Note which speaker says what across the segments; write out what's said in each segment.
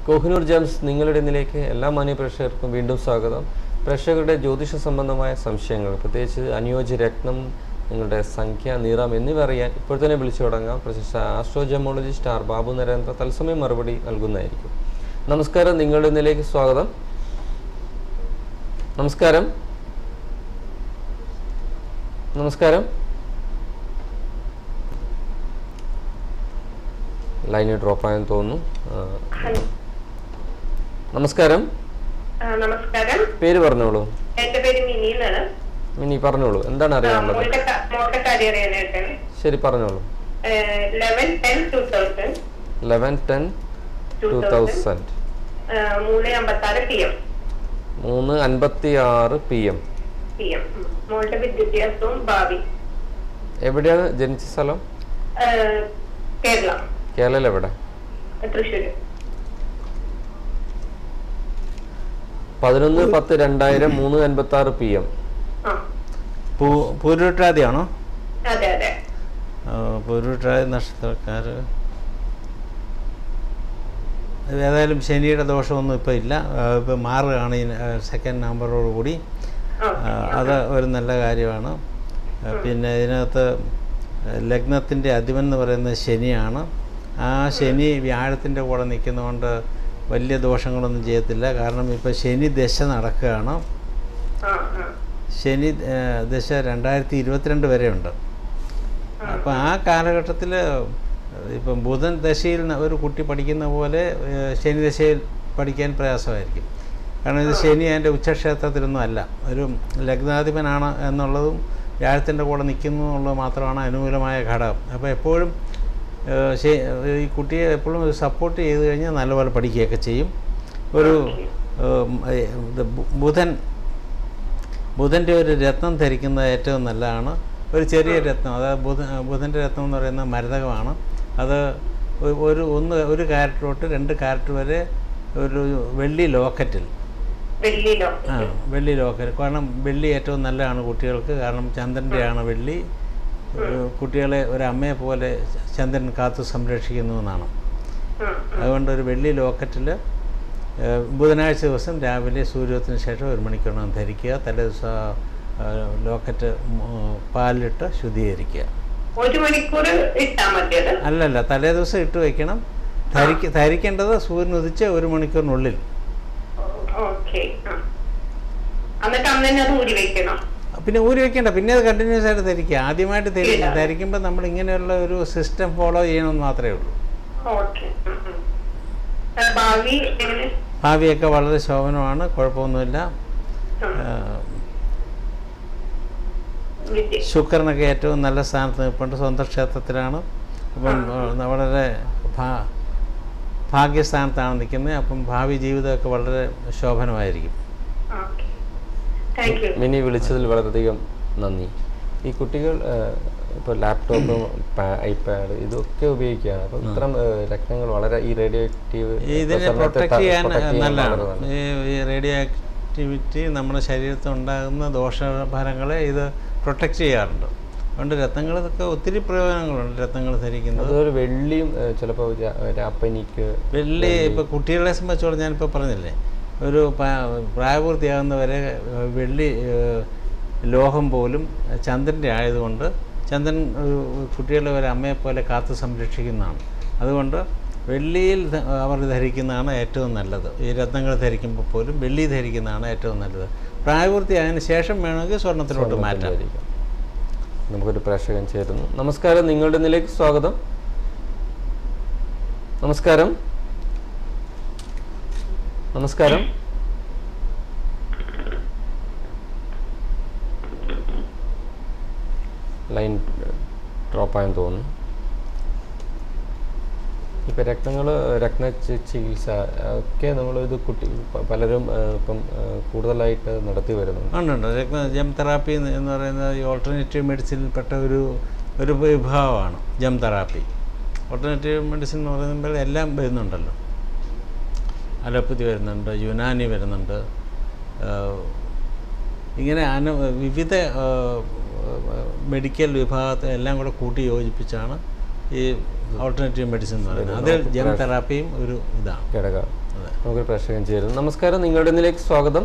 Speaker 1: Kohinoor gems നിങ്ങളുടെ ഇന്നിലേക്ക് എല്ലാ മാന്യ പ്രേക്ഷകർക്കും വീണ്ടും സ്വാഗതം പ്രേക്ഷകരുടെ ജ്യോതിഷ സംബന്ധമായ സംശയങ്ങൾ പ്രത്യേകിച്ച് അനുയോജ്യ രത്നം നിങ്ങളുടെ സംഖ്യ നിറം എന്നിവ അറിയാൻ ഇപ്പോൾ തന്നെ വിളിച്ചു തുടങ്ങാം പ്രശസ്ത ആസ്ട്രോജമോളജിസ്റ്റ് ആർ ബാബു നരേന്ദ്ര തത്സമയം മറുപടി നൽകുന്നതായിരിക്കും നമസ്കാരം നിങ്ങളുടെ ഇന്നിലേക്ക് സ്വാഗതം നമസ്കാരം നമസ്കാരം ലൈന് ഡ്രോപ്പ് ആയെന്ന് തോന്നുന്നു ആ,
Speaker 2: ഹലോ
Speaker 1: നമസ്കാരം
Speaker 2: ആ, നമസ്കാരം
Speaker 1: പേര് പറഞ്ഞോളൂ
Speaker 2: എന്റെ പേര് മിനി എന്നാണ്
Speaker 1: ഇനി പറഞ്ഞോളൂ എന്താണ്
Speaker 2: ആ,
Speaker 1: അറിയാനുള്ളത്
Speaker 2: മോളുടെ ക- മോളുടെ കാര്യം അറിയാനായിട്ടാണ്
Speaker 1: ശരി പറഞ്ഞോളൂ
Speaker 2: eleven ten two thousand
Speaker 1: eleven ten
Speaker 2: two
Speaker 1: two
Speaker 2: thousand
Speaker 1: thousand
Speaker 2: മൂന്ന് അമ്പത്താറ് പി എം
Speaker 1: മൂന്ന് അൻപത്തി ആറ് പി എം
Speaker 2: പി എം മോളുടെ വിദ്യാഭ്യാസവും ഭാവി
Speaker 1: എവിടെയാണ് ജനിച്ച സ്ഥലം
Speaker 2: ആ, കേരള
Speaker 1: കേരളയിൽ എവിടെ
Speaker 2: തൃശ്ശൂര്
Speaker 1: പതിനൊന്ന് പത്ത് രണ്ടായിരം മൂന്ന് അൻപത്തി ആറ് പി എം
Speaker 2: ആ
Speaker 3: പൂ പൂരുട്ടാതിയാണോ
Speaker 2: അതെ അതെ
Speaker 3: പൂരുട്ടാതി നക്ഷത്രക്കാർ ഏതായാലും ശനിയുടെ ദോഷമൊന്നും ഇപ്പോൾ ഇല്ല ഇപ്പം മാറുകയാണ് ഈ സെക്കൻഡ് നമ്പറോട് കൂടി
Speaker 2: ആ
Speaker 3: ആ, അത് ഒരു നല്ല കാര്യമാണ് ആ, പിന്നെ ഇതിനകത്ത് ലഗ്നത്തിൻ്റെ അധിപൻ എന്ന് പറയുന്നത് ശനിയാണ് ആ ശനി വ്യാഴത്തിൻ്റെ കൂടെ നിൽക്കുന്നതുകൊണ്ട് വലിയ ദോഷങ്ങളൊന്നും ചെയ്യത്തില്ല കാരണം ഇപ്പോൾ ശനി ദശ നടക്കുകയാണ്
Speaker 2: ആ ആ
Speaker 3: ശനി ആ, ദശ രണ്ടായിരത്തി ഇരുപത്തിരണ്ട് വരെ ഉണ്ട് അപ്പോൾ ആ കാലഘട്ടത്തിൽ ഇപ്പം ബുധൻ ദശയിൽ ന- ഒരു കുട്ടി പഠിക്കുന്ന പോലെ ഏഹ്, ശനി ദശയിൽ പഠിക്കാൻ പ്രയാസമായിരിക്കും കാരണം ഇത് ശനി അതിൻ്റെ ഉച്ചക്ഷേത്രത്തിലൊന്നും അല്ല ഒരു ലഗ്നാധിപനാണ് എന്നുള്ളതും വ്യാഴത്തിൻ്റെ കൂടെ നിൽക്കുന്നു എന്നുള്ളത് മാത്രമാണ് അനുകൂലമായ ഘടകം അപ്പോൾ എപ്പോഴും ഏഹ്, ശ- ഈ കുട്ടിയെ എപ്പോഴും സപ്പോർട്ട് ചെയ്ത് കഴിഞ്ഞാൽ നല്ലപോലെ പഠിക്കുകയൊക്കെ ചെയ്യും ഒരു ഏഹ്, ഇത് ബു- ബുധൻ ബുധൻ്റെ ഒരു രത്നം ധരിക്കുന്നത് ഏറ്റവും നല്ലതാണ് ഒരു ചെറിയ രത്നം അതായത് ബുധ ബുധൻ്റെ രത്നം എന്ന് പറയുന്നത് മരതകമാണ് അത് ഒ- ഒരു ഒന്ന് ഒരു കാരറ്റ് തൊട്ട് രണ്ട് കാരറ്റ് വരെ ഒരു വെള്ളി ലോക്കറ്റിൽ
Speaker 2: വെള്ളിയിലോ
Speaker 3: ആ വെള്ളി ലോക്കറ്റ് കാരണം വെള്ളി ഏറ്റവും നല്ലതാണ് കുട്ടികൾക്ക് കാരണം ചന്ദ്രൻ്റെയാണ് വെള്ളി ഒരു കുട്ടികളെ ഒരു അമ്മയെ പോലെ ചന്ദ്രൻ കാത്തു സംരക്ഷിക്കുന്നു എന്നാണ്
Speaker 2: ആ
Speaker 3: അതുകൊണ്ട് ഒരു വെള്ളി ലോക്കറ്റിൽ ബുധനാഴ്ച ദിവസം രാവിലെ സൂര്യോദയത്തിന് ശേഷം ഒരു മണിക്കൂറിനകം ധരിക്കുക തലേദിവസം ആ, ലോക്കറ്റ് ഉം, പാലിലിട്ട് ശുദ്ധീകരിക്കുക
Speaker 2: ഒരു മണിക്കൂർ ഇട്ടാ മതി അത്
Speaker 3: അല്ലല്ല തലേദിവസം ഇട്ട് വയ്ക്കണം ധരിക്ക ധരിക്കേണ്ടത് സൂര്യൻ ഉദിച്ച് ഒരു മണിക്കൂറിനുള്ളിൽ
Speaker 2: ഓക്കെ ആ എന്നിട്ട് അന്ന് തന്നെ അത് ഊരി വെക്കണം
Speaker 3: പിന്നെ ഊരി വെക്കേണ്ട പിന്നെ അത് കണ്ടിന്യൂസ് ആയിട്ട് ധരിക്കുക ആദ്യമായിട്ട് ധരി
Speaker 2: ഇല്ല.
Speaker 3: ധരിക്കുമ്പോൾ നമ്മൾ ഇങ്ങനെയുള്ള ഒരു സിസ്റ്റം ഫോളോ ചെയ്യണമെന്ന് മാത്രമേ ഉള്ളൂ
Speaker 2: ഓക്കെ ഭാവി എങ്ങനെ
Speaker 3: ഭാവിയൊക്കെ വളരെ ശോഭനമാണ് കുഴപ്പമൊന്നുമില്ല
Speaker 2: ആ,
Speaker 3: ആ,
Speaker 2: വിദ്യ
Speaker 3: ശുക്രനൊക്കെ ഏറ്റവും നല്ല സ്ഥാനത്ത് നിൽപ്പുണ്ട് സ്വന്തം ക്ഷേത്രത്തിലാണ് അപ്പം ആ, വളരെ ഭാ ഭാഗ്യസ്ഥാനത്താണ് നിൽക്കുന്നത് അപ്പം ഭാവി ജീവിതമൊക്കെ വളരെ ശോഭനമായിരിക്കും
Speaker 2: ഓക്കെ താങ്ക് യു
Speaker 1: മിനി വിളിച്ചതിൽ വളരെയധികം നന്ദി ഈ കുട്ടികൾ ഇപ്പോൾ ലാപ്ടോപ്പ് ഐപാഡ് ഇതൊക്കെ ഉപയോഗിക്കുകയാണ് അപ്പം ഇത്തരം ആ, രത്നങ്ങൾ വളരെ ഈ റേഡിയോ ആക്റ്റീവ്
Speaker 3: ഇതിനെ പ്രൊട്ടക്റ്റ് ചെയ്യാൻ നല്ലതാണ് ഈ ഈ റേഡിയോ ആക്ടിവിറ്റി നമ്മുടെ ശരീരത്തിൽ ഉണ്ടാകുന്ന ദോഷഫലങ്ങളെ ഇത് പ്രൊട്ടക്റ്റ് ചെയ്യാറുണ്ട് അതുകൊണ്ട് രത്നങ്ങളൊക്കെ ഒത്തിരി പ്രയോജനങ്ങളുണ്ട് രത്നങ്ങൾ ധരിക്കുന്നത്
Speaker 1: അതൊരു വെള്ളിയും ചിലപ്പോൾ രാപ്പനിക്ക്
Speaker 3: വെള്ളി ഇപ്പോൾ കുട്ടികളെ സംബന്ധിച്ചോളം ഞാനിപ്പോൾ പറഞ്ഞില്ലേ ഒരു പ- പ്രായപൂർത്തിയാകുന്നവരെ ഏഹ്, വെള്ളി ഏഹ്, ലോഹം പോലും ചന്ദ്രൻ്റെ ആയതുകൊണ്ട് ചന്ദ്രൻ ഒരു കുട്ടികളെ ഒരു അമ്മയെ പോലെ കാത്തു സംരക്ഷിക്കുന്നതാണ് അതുകൊണ്ട് വെള്ളിയിൽ ധ- അവർ ധരിക്കുന്നതാണ് ഏറ്റവും നല്ലത് ഈ രത്നങ്ങൾ ധരിക്കുമ്പോൾ പോലും വെള്ളി ധരിക്കുന്നതാണ് ഏറ്റവും നല്ലത് പ്രായപൂർത്തിയായതിനു ശേഷം വേണമെങ്കിൽ സ്വർണത്തിലോട്ട് മാറ്റാം
Speaker 1: ധരിക്കാം. നമുക്കൊരു പ്രേക്ഷകൻ ചേരുന്നു നമസ്കാരം നിങ്ങളുടെ നിലേക്ക് സ്വാഗതം നമസ്കാരം നമസ്കാരം ലൈൻ ഡ്രോപ്പ് ആയെന്ന് തോന്നുന്നു ഇപ്പം രക്തങ്ങൾ രക്ത ചി- ചികിത്സ ഒക്കെ നമ്മൾ ഇത് കുട്ടി പ- പലരും ആ, ഇപ്പം ആ, കൂടുതലായിട്ട് നടത്തി വരുന്നുണ്ട്
Speaker 3: ഉണ്ട് ഉണ്ട് രക്ത ജം തെറാപ്പി എന്ന് എന്ന് പറയുന്നത് ഈ ഓൾട്ടർനേറ്റീവ് മെഡിസിനിൽപ്പെട്ട ഒരു ഒരു വിഭാഗമാണ് ജം തെറാപ്പി ഓൾട്ടർനേറ്റീവ് മെഡിസിൻ എന്ന് പറയുമ്പോൾ എല്ലാം വരുന്നുണ്ടല്ലോ അലോപ്പതി വരുന്നുണ്ട് യുനാനി വരുന്നുണ്ട് ആഹ് ഇങ്ങനെ അന വിവിധ ആഹ് മെഡിക്കൽ വിഭാഗത്തെ എല്ലാം കൂടെ കൂട്ടി യോജിപ്പിച്ചാണ് ഈ ഓൾട്ടർനേറ്റീവ് മെഡിസിൻ എന്ന് പറയുന്നത് അതിൽ ജെം തെറാപ്പിയും ഒരു ഇതാണ്
Speaker 1: ഘടകമാണ്
Speaker 3: അതെ.
Speaker 1: നമുക്കൊരു പ്രേക്ഷകൻ ചേരുന്നു നമസ്കാരം നിങ്ങളുടെ ഇതിലേക്ക് സ്വാഗതം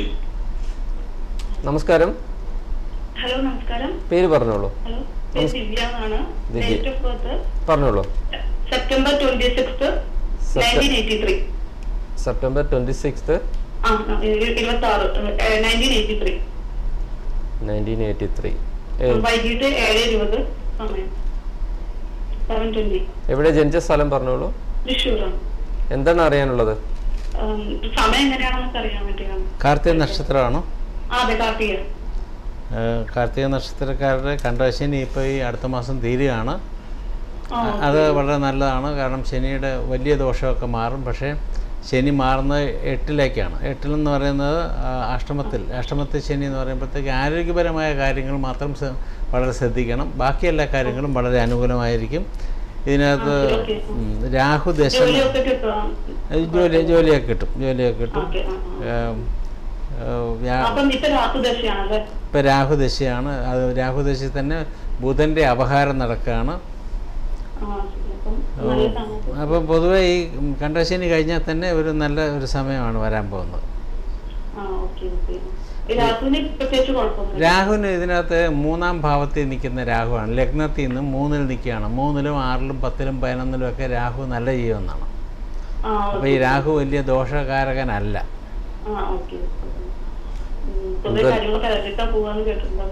Speaker 1: നമസ്കാരം
Speaker 2: ഹലോ നമസ്കാരം
Speaker 1: പേര് പറഞ്ഞോളൂ
Speaker 2: ഹലോ പേര് ദിവ്യ എന്നാണ്
Speaker 1: ദിവ്യ.
Speaker 2: ഡേറ്റ് ഓഫ് ബർത്ത്
Speaker 1: പറഞ്ഞോളൂ
Speaker 2: September twenty six nineteen eighty three
Speaker 1: September twenty sixth
Speaker 2: ആ ഇരുപത്തി ആറ് nineteen eighty three
Speaker 1: nineteen eighty three
Speaker 2: വൈകിട്ട് ഏഴ് ഇരുപത് സമയം സെവൻ ട്വന്റി
Speaker 3: എവിടെ ജനിച്ച സ്ഥലം പറഞ്ഞോളൂ
Speaker 2: തൃശ്ശൂരാണ്
Speaker 1: എന്താണ് അറിയാനുള്ളത്
Speaker 2: ഉം, സമയം എങ്ങനെയാണെന്നൊക്കെ അറിയാൻ വേണ്ടിയാണ്
Speaker 3: കാർത്തിക നക്ഷത്രമാണോ
Speaker 2: ആ അതെ കാർത്തിക
Speaker 3: ഏഹ് കാർത്തിക നക്ഷത്രക്കാരുടെ കണ്ടശനി ഇപ്പോൾ ഈ അടുത്ത മാസം തീരുകയാണ്
Speaker 2: ആ,
Speaker 3: അത് വളരെ നല്ലതാണ് കാരണം ശനിയുടെ വലിയ ദോഷമൊക്കെ മാറും പക്ഷേ ശനി മാറുന്നത് എട്ടിലേക്കാണ് എട്ടിലെന്ന് പറയുന്നത് ആ, അഷ്ടമത്തിൽ അഷ്ടമത്തിൽ ശനി എന്ന് പറയുമ്പോഴത്തേക്ക് ആരോഗ്യപരമായ കാര്യങ്ങൾ മാത്രം ശ്ര- വളരെ ശ്രദ്ധിക്കണം ബാക്കി എല്ലാ കാര്യങ്ങളും വളരെ അനുകൂലമായിരിക്കും ഇതിനകത്ത്
Speaker 2: ആ, ഓക്കേ.
Speaker 3: ഉം, രാഹു ദശ
Speaker 2: ജോലിയൊക്കെ കിട്ടുക
Speaker 3: ജോലി ജോലിയൊക്കെ കിട്ടും ജോലിയൊക്കെ കിട്ടും
Speaker 2: ഓക്കെ ആ, ആ.
Speaker 3: ഏം, ഏഹ്, വ്യാ-
Speaker 2: അപ്പം ഇപ്പൊ രാഹുദശയാണല്ലേ
Speaker 3: ഇപ്പം രാഹുദശയാണ് അത് രാഹുദശയിൽ തന്നെ ബുധൻ്റെ അപഹാരം നടക്കുകയാണ്
Speaker 2: ആ ശരി. അപ്പം നല്ലതാണ്
Speaker 3: അപ്പോൾ പൊതുവേ ഈ കണ്ടശനി കഴിഞ്ഞാൽ തന്നെ ഒരു നല്ല ഒരു സമയമാണ് വരാൻ പോകുന്നത്
Speaker 2: ആ ഓക്കെ ഓക്കെ ഈ രാഹുവിന് പ്രത്യേകിച്ച് കുഴപ്പമൊന്നുമില്ല
Speaker 3: രാഹുവിന് ഇതിനകത്ത് മൂന്നാം ഭാവത്തിൽ നിൽക്കുന്ന രാഹുവാണ് ലഗ്നത്തിൽ നിന്ന് മൂന്നിൽ നിൽക്കുകയാണ് മൂന്നിലും ആറിലും പത്തിലും പതിനൊന്നിലും ഒക്കെ രാഹു നല്ല ചെയ്യുമെന്നാണ്
Speaker 2: ആ
Speaker 3: അപ്പോൾ ഈ രാഹു വലിയ ദോഷകാരകനല്ല
Speaker 2: ആ ഓക്കെ പൊതുവെ കാര്യങ്ങളൊക്കെ അറിഞ്ഞിട്ടാ പോവാന്ന് കേട്ടിട്ടുണ്ടോ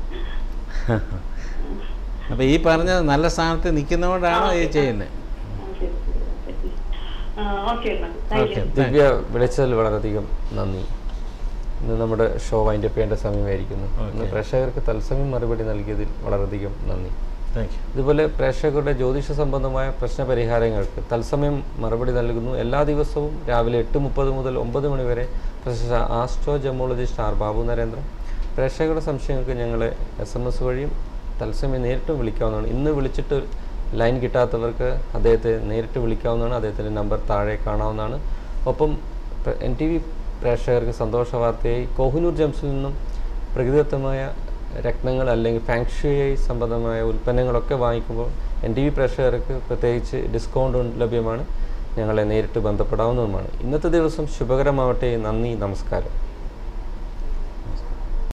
Speaker 3: അപ്പോൾ ഈ പറഞ്ഞ നല്ല സ്ഥാനത്ത് നിൽക്കുന്നതുകൊണ്ടാണ് ഈ ചെയ്യുന്നത്
Speaker 2: ആ ശരി ശരി ഓക്കെ എന്നാ താങ്ക്
Speaker 3: ഓക്കെ
Speaker 2: യു
Speaker 1: ദിവ്യ വിളിച്ചതിൽ വളരെയധികം നന്ദി ഇന്ന് നമ്മുടെ ഷോ വൈൻഡ് അപ്പ് ചെയ്യേണ്ട സമയമായിരിക്കുന്നു ഇന്ന്
Speaker 3: Okay.
Speaker 1: പ്രേക്ഷകർക്ക് തത്സമയം മറുപടി നൽകിയതിൽ വളരെയധികം നന്ദി
Speaker 3: താങ്ക് യു
Speaker 1: ഇതുപോലെ പ്രേക്ഷകരുടെ ജ്യോതിഷ സംബന്ധമായ പ്രശ്ന പരിഹാരങ്ങൾക്ക് തത്സമയം മറുപടി നൽകുന്നു എല്ലാ ദിവസവും രാവിലെ എട്ട് മുപ്പത് മുതൽ ഒമ്പത് മണി വരെ പ്രശസ്ത astro gemologist R Babu Narendran പ്രേക്ഷകരുടെ സംശയങ്ങൾക്ക് ഞങ്ങളെ എസ് എം എസ് വഴിയും തത്സമയം നേരിട്ടും വിളിക്കാവുന്നതാണ് ഇന്ന് വിളിച്ചിട്ട് ലൈൻ കിട്ടാത്തവർക്ക് അദ്ദേഹത്തെ നേരിട്ട് വിളിക്കാവുന്നതാണ് അദ്ദേഹത്തിൻ്റെ നമ്പർ താഴെ കാണാവുന്നതാണ് ഒപ്പം എൻ ടി വി പ്രേക്ഷകർക്ക് സന്തോഷ വാർത്തയായി കോഹിനൂർ ജംസിൽ നിന്നും പ്രകൃതിദത്തമായ രത്നങ്ങൾ അല്ലെങ്കിൽ ഫാങ്ഷുയായി സംബന്ധമായ ഉൽപ്പന്നങ്ങളൊക്കെ വാങ്ങിക്കുമ്പോൾ എൻ ടി വി പ്രേക്ഷകർക്ക് പ്രത്യേകിച്ച് ഡിസ്കൗണ്ട് ലഭ്യമാണ് ഞങ്ങളെ നേരിട്ട് ബന്ധപ്പെടാവുന്നതുമാണ് ഇന്നത്തെ ദിവസം ശുഭകരമാവട്ടെ നന്ദി നമസ്കാരം